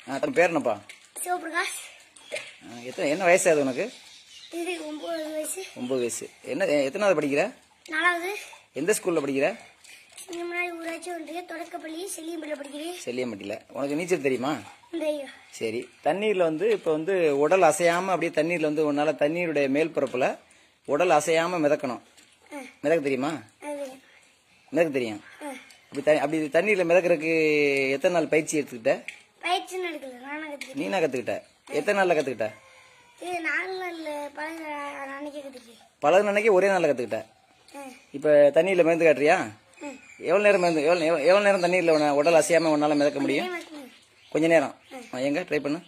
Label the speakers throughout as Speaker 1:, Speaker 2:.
Speaker 1: ஆ தன் பேர் என்னப்பா
Speaker 2: சிவபிரகாஷ்
Speaker 1: ஆ, எத்தனை என்ன வயசாகுது உனக்கு
Speaker 2: இது ஒன்பது வயசு
Speaker 1: ஒம்பது வயசு என்ன எ- எத்தனாவது படிக்கிற
Speaker 2: நாலாவது
Speaker 1: எந்த ஸ்கூலில் படிக்கிற
Speaker 2: இங்க முன்னாடி ஊராட்சி ஒன்றிய தொடக்கப்பள்ளி செல்லியம்பள்ள படிக்கிறேன்
Speaker 1: செல்லியம்பட்டியில் உனக்கு நீச்சல் தெரியுமா
Speaker 2: இந்த
Speaker 1: சரி தண்ணீரில் வந்து இப்போ வந்து உடல் அசையாமல் அப்படியே தண்ணீரில் வந்து உன்னால் தண்ணீருடைய மேல் பரப்பில் உடல் அசையாமல் மிதக்கணும்
Speaker 2: ஆ.
Speaker 1: மிதக்க தெரியுமா
Speaker 2: அது
Speaker 1: மிதக்க தெரியும்
Speaker 2: ஆ.
Speaker 1: அப்படி த அப்படி தண்ணீரில் மிதக்கிறதுக்கு எத்தனை நாள் பயிற்சி எடுத்துக்கிட்ட
Speaker 2: பயிற்சி நடக்கல நானும் கத்துக்கிட்டேன்
Speaker 1: நீனா கற்றுக்கிட்ட எத்தனை நாளில் கற்றுக்கிட்ட
Speaker 2: இது நாலு நாள் பழக அன்னைக்கு கத்துக்கிட்டேன்
Speaker 1: பல நாளைக்கு ஒரே நாளில் கற்றுக்கிட்ட
Speaker 2: ஆ.
Speaker 1: இப்போ தண்ணியில் மிதந்து காட்டுறியா
Speaker 2: ம்.
Speaker 1: எவ்வளோ நேரம் மிதந்து எவ்வளோ எவ்வளோ- எவ்வளோ நேரம் தண்ணீரில் உன்னை உடல் அசையாமல் உன்னால் மிதக்க முடியும்
Speaker 2: இதே மாதிரி
Speaker 1: கொஞ்ச நேரம் ஆ, எங்க ட்ரை பண்ணு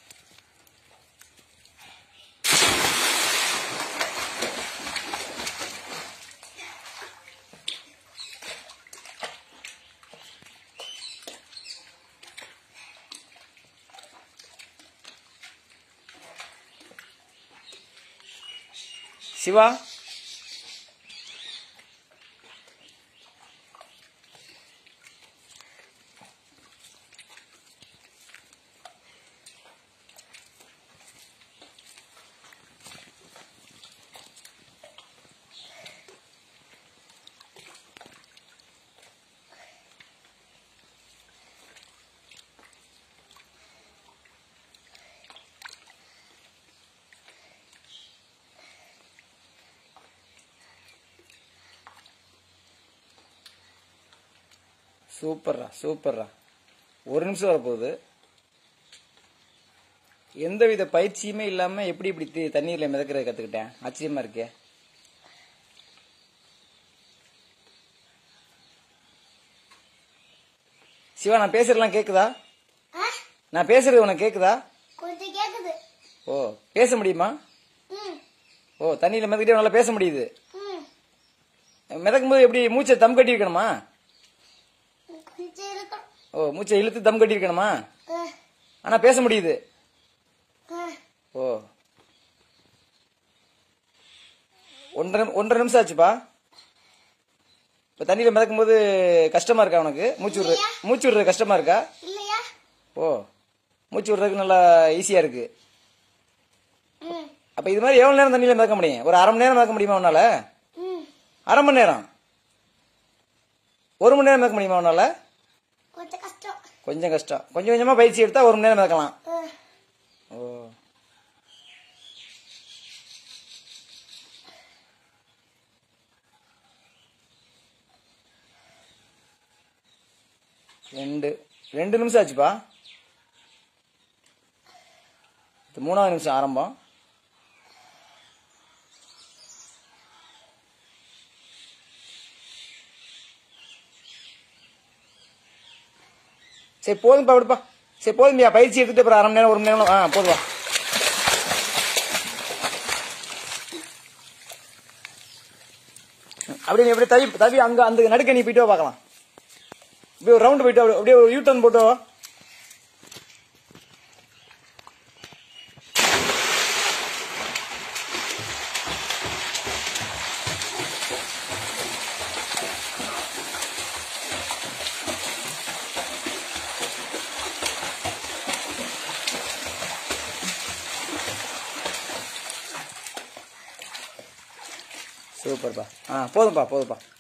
Speaker 1: சிவா சூப்பர்ரா சூப்பர்ரா ஒரு நிமிஷம் வரப்போகுது எந்தவித பயிற்சியுமே இல்லாம எப்படி இப்படி தி- தண்ணீர்ல மிதக்கிறத கத்துக்கிட்டேன் ஆச்சரியமா இருக்கே சிவா நான் பேசுறதுலாம் கேக்குதா
Speaker 2: ஆ?
Speaker 1: நான் பேசுறது உனக்கு கேக்குதா
Speaker 2: கொஞ்சம் கேக்குது
Speaker 1: ஓ பேச முடியுமா
Speaker 2: ம்
Speaker 1: ஓ தண்ணியில மிதக்கிட்டே நல்லா பேச முடியுது
Speaker 2: ம்
Speaker 1: மிதக்கும் போது எப்படி மூச்சை தம் கட்டி இருக்கணுமா
Speaker 2: கொஞ்சம் இருக்கும்
Speaker 1: ஓ மூச்சை இழுத்து தம் கட்டி இருக்கணுமா
Speaker 2: ஆ.
Speaker 1: ஆனா பேச முடியுது
Speaker 2: ஆ.
Speaker 1: ஓ ஒன்றரை ஒன்றரை நிமிஷம் ஆச்சுப்பா இப்போ தண்ணியில் மிதக்கும்போது கஷ்டமா இருக்கா உனக்கு மூச்சு விடுற மூச்சு விடுறது கஷ்டமா இருக்கா
Speaker 2: இல்லையா
Speaker 1: ஓ மூச்சு விடுறதுக்கு நல்லா ஈஸியா இருக்கு
Speaker 2: ம்
Speaker 1: அப்போ இது மாதிரி எவ்வளோ நேரம் தண்ணியில் மிதக்க முடியும் ஒரு அரை மணி நேரம் மிதக்க முடியுமா உன்னால
Speaker 2: ம்
Speaker 1: அரை மணி நேரம் ஒரு மணி நேரம் மிதக்க முடியுமா உன்னால
Speaker 2: கொஞ்சம் கஷ்டம்
Speaker 1: கொஞ்சம் கஷ்டம் கொஞ்சம் கொஞ்சமா பயிற்சி எடுத்தா ஒரு மணி நேரம் மிதக்கலாம்
Speaker 2: ஆ.
Speaker 1: ஓ ரெண்டு ரெண்டு நிமிஷம் ஆச்சுப்பா இது மூணாவது நிமிஷம் ஆரம்பம் சரி போதும்பா விடுப்பா சரி போதும்பியா பயிற்சி எடுத்துட்டு அப்புறம் அரை மணி நேரம் ஒரு மணி நேரம் ஆ போதுவா அப்படியே நீ அப்படியே தவி தவி அங்க அந்த நடுக்க நீ போயிட்டு வா பார்க்கலாம் அப்படியே ஒரு ரவுண்டு போயிட்டு வா, அப்படியே ஒரு யூ டர்ன் போட்டு வா. சூப்பர்ப்பா ஆ போதும்ப்பா போதும்ப்பா